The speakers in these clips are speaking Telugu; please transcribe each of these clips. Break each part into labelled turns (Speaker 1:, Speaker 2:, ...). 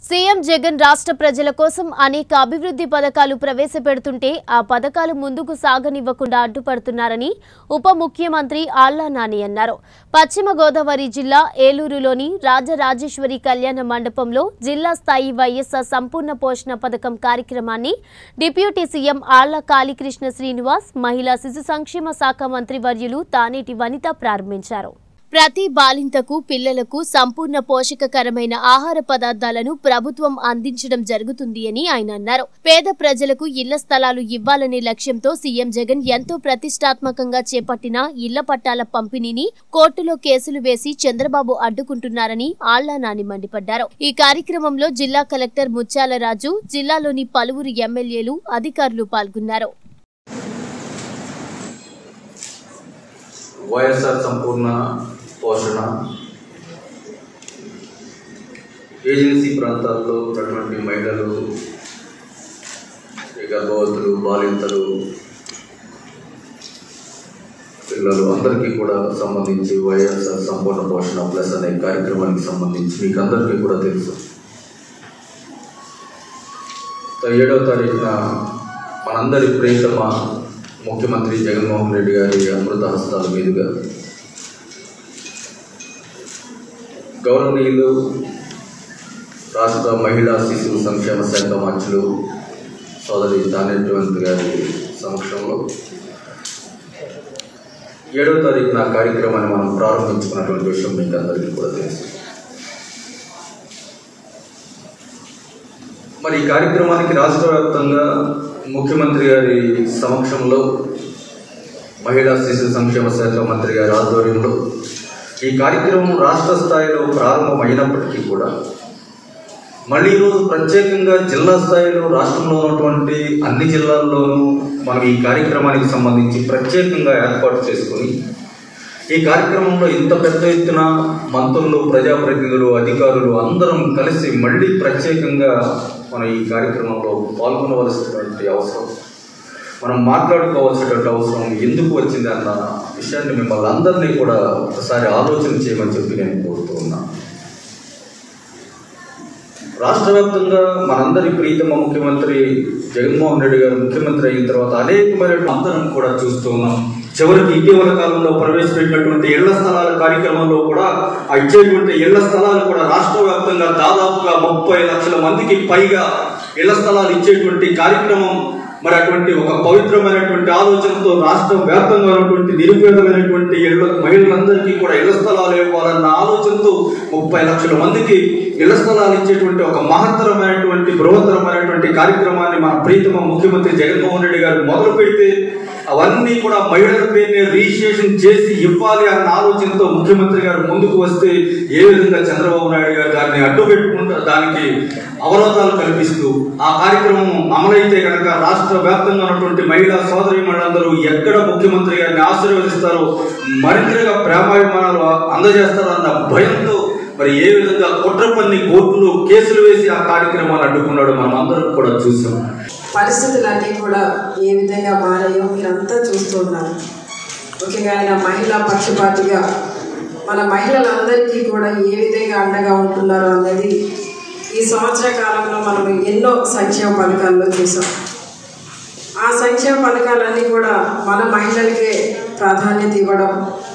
Speaker 1: సీఎం జగన్ రాష్ట్ర ప్రజల కోసం అనేక అభివృద్ధి పథకాలు ప్రవేశపెడుతుంటే ఆ పథకాలు ముందుకు సాగనివ్వకుండా అడ్డుపడుతున్నారని ఉప ముఖ్యమంత్రి ఆళ్ల నాని అన్నారు పశ్చిమ గోదావరి జిల్లా ఏలూరులోని రాజరాజేశ్వరి కళ్యాణ మండపంలో జిల్లా స్థాయి వైఎస్ఆర్ సంపూర్ణ పోషణ పథకం కార్యక్రమాన్ని డిప్యూటీ సీఎం ఆళ్ల కాళీకృష్ణ శ్రీనివాస్ మహిళా శిశు సంక్షేమ శాఖ మంత్రి వర్యులు తానేటి వనిత ప్రారంభించారు ప్రతి బాలింతకు పిల్లలకు సంపూర్ణ పోషకకరమైన ఆహార పదార్థాలను ప్రభుత్వం అందించడం జరుగుతుంది అని ఆయన అన్నారు పేద ప్రజలకు ఇళ్ల స్థలాలు ఇవ్వాలనే లక్ష్యంతో సీఎం జగన్ ఎంతో ప్రతిష్టాత్మకంగా చేపట్టిన ఇళ్ల పట్టాల పంపిణీని కోర్టులో కేసులు వేసి చంద్రబాబు అడ్డుకుంటున్నారని ఆళ్ల నాని మండిపడ్డారు ఈ కార్యక్రమంలో జిల్లా కలెక్టర్ ముత్యాల రాజు జిల్లాలోని పలువురు ఎమ్మెల్యేలు అధికారులు పాల్గొన్నారు
Speaker 2: వైఎస్ఆర్ సంపూర్ణ పోషణ ఏజెన్సీ ప్రాంతాల్లో ఉన్నటువంటి మహిళలు ఈ గర్భవతులు బాలింతలు పిల్లలు అందరికీ కూడా సంబంధించి వైఎస్ఆర్ సంపూర్ణ పోషణ ప్లస్ అనే కార్యక్రమానికి సంబంధించి మీకు అందరికీ కూడా తెలుసు ఏడవ తారీఖున మనందరి ప్రియతమ ముఖ్యమంత్రి జగన్మోహన్ రెడ్డి గారి అమృత హస్తాల మీదుగా గౌరవనీయులు రాష్ట్ర మహిళా శిశు సంక్షేమ శాఖ మంత్రులు సోదరి తానేటువంటి గారి సమక్షంలో ఏడవ తారీఖున కార్యక్రమాన్ని మనం ప్రారంభించుకున్నటువంటి విషయం మీకు అందరికీ కూడా తెలుసు మరి ఈ కార్యక్రమానికి రాష్ట్ర వ్యాప్తంగా ముఖ్యమంత్రి గారి సమక్షంలో మహిళా శిశు సంక్షేమ శాఖ మంత్రి గారి ఆధ్వర్యంలో ఈ కార్యక్రమం రాష్ట్ర స్థాయిలో ప్రారంభమైనప్పటికీ కూడా మళ్ళీ ఈరోజు ప్రత్యేకంగా జిల్లా స్థాయిలో రాష్ట్రంలో ఉన్నటువంటి అన్ని జిల్లాల్లోనూ మనం ఈ కార్యక్రమానికి సంబంధించి ప్రత్యేకంగా ఏర్పాటు చేసుకొని ఈ కార్యక్రమంలో ఇంత పెద్ద ఎత్తున మంత్రులు ప్రజాప్రతినిధులు అధికారులు అందరం కలిసి మళ్ళీ ప్రత్యేకంగా మనం ఈ కార్యక్రమంలో పాల్గొనవలసినటువంటి అవసరం మనం మాట్లాడుకోవాల్సినటువంటి అవసరం ఎందుకు వచ్చింది అన్న విషయాన్ని మిమ్మల్ని అందరినీ కూడా ఒకసారి ఆలోచన చేయమని చెప్పి నేను కోరుతూ ఉన్నా రాష్ట్ర వ్యాప్తంగా మనందరి ప్రీతమ ముఖ్యమంత్రి జగన్మోహన్ రెడ్డి గారు ముఖ్యమంత్రి అయిన తర్వాత అనేకమైన అందరం కూడా చూస్తూ ఉన్నాం చివరికి ఇటీవల కాలంలో ప్రవేశపెట్టినటువంటి ఇళ్ల స్థలాల కార్యక్రమంలో కూడా ఆ ఇచ్చేటువంటి ఇళ్ల స్థలాలు కూడా రాష్ట్ర వ్యాప్తంగా దాదాపుగా ముప్పై లక్షల మందికి పైగా ఇళ్ల స్థలాలు ఇచ్చేటువంటి కార్యక్రమం మరి అటువంటి ఒక పవిత్రమైనటువంటి ఆలోచనతో రాష్ట్ర వ్యాప్తంగా ఉన్నటువంటి నిరుపేదమైనటువంటి ఇళ్ల మహిళలందరికీ కూడా ఇళ్ల స్థలాలు ఇవ్వాలన్న ఆలోచనతో ముప్పై లక్షల మందికి ఇళ్ల స్థలాలు ఇచ్చేటువంటి ఒక మహత్తరమైనటువంటి బృహత్తరమైనటువంటి కార్యక్రమాన్ని మన ప్రీతమ ముఖ్యమంత్రి జగన్మోహన్ రెడ్డి గారు మొదలు పెడితే అవన్నీ కూడా మహిళల పేరునే రిజిస్ట్రేషన్ చేసి ఇవ్వాలి అన్న ఆలోచనతో ముఖ్యమంత్రి గారు ముందుకు వస్తే ఏ విధంగా చంద్రబాబు నాయుడు గారు దాన్ని అడ్డు పెట్టుకుంటూ దానికి అవరోధాలు కల్పిస్తూ ఆ కార్యక్రమం అమలైతే కనుక రాష్ట్ర వ్యాప్తంగా ఉన్నటువంటి మహిళా సోదరి మహిళలందరూ ఎక్కడ ముఖ్యమంత్రి గారిని ఆశీర్వదిస్తారో మరింతగా ప్రేమాభిమానాలు అందజేస్తారో అన్న భయంతో మరి ఏ విధంగా కుట్రపన్ని కోర్టులు కేసులు వేసి ఆ కార్యక్రమాన్ని అడ్డుకున్నాడు మనం అందరం కూడా చూసాం
Speaker 3: పరిస్థితులన్నీ కూడా ఏ విధంగా మారాయో మీరంతా చూస్తున్నారు ముఖ్యంగా ఆయన మహిళా పక్షపాతిగా మన మహిళలందరికీ కూడా ఏ విధంగా అండగా ఉంటున్నారో అన్నది ఈ సంవత్సర కాలంలో మనం ఎన్నో సంక్షేమ పథకాల్లో చూసాం ఆ సంక్షేమ పథకాలన్నీ కూడా మన మహిళలకే ప్రాధాన్యత ఇవ్వడం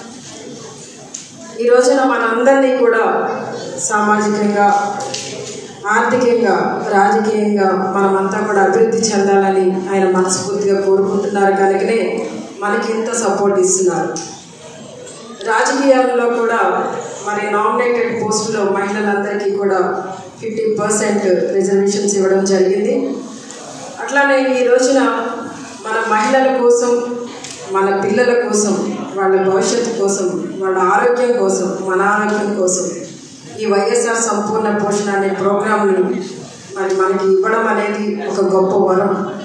Speaker 3: ఈ రోజున మనందరినీ కూడా సామాజికంగా ఆర్థికంగా రాజకీయంగా మనమంతా కూడా అభివృద్ధి చెందాలని ఆయన మనస్ఫూర్తిగా కోరుకుంటున్నారు కనుకనే మనకి ఇంత సపోర్ట్ ఇస్తున్నారు రాజకీయాల్లో కూడా మరి నామినేటెడ్ పోస్టులో మహిళలందరికీ కూడా ఫిఫ్టీ పర్సెంట్ రిజర్వేషన్స్ ఇవ్వడం జరిగింది అట్లానే ఈ రోజున మన మహిళల కోసం మన పిల్లల కోసం వాళ్ళ భవిష్యత్తు కోసం వాళ్ళ ఆరోగ్యం కోసం మన ఆరోగ్యం కోసం ఈ వైఎస్ఆర్ సంపూర్ణ పోషణ అనే ప్రోగ్రాంని మరి మనకి ఇవ్వడం అనేది ఒక గొప్ప వరం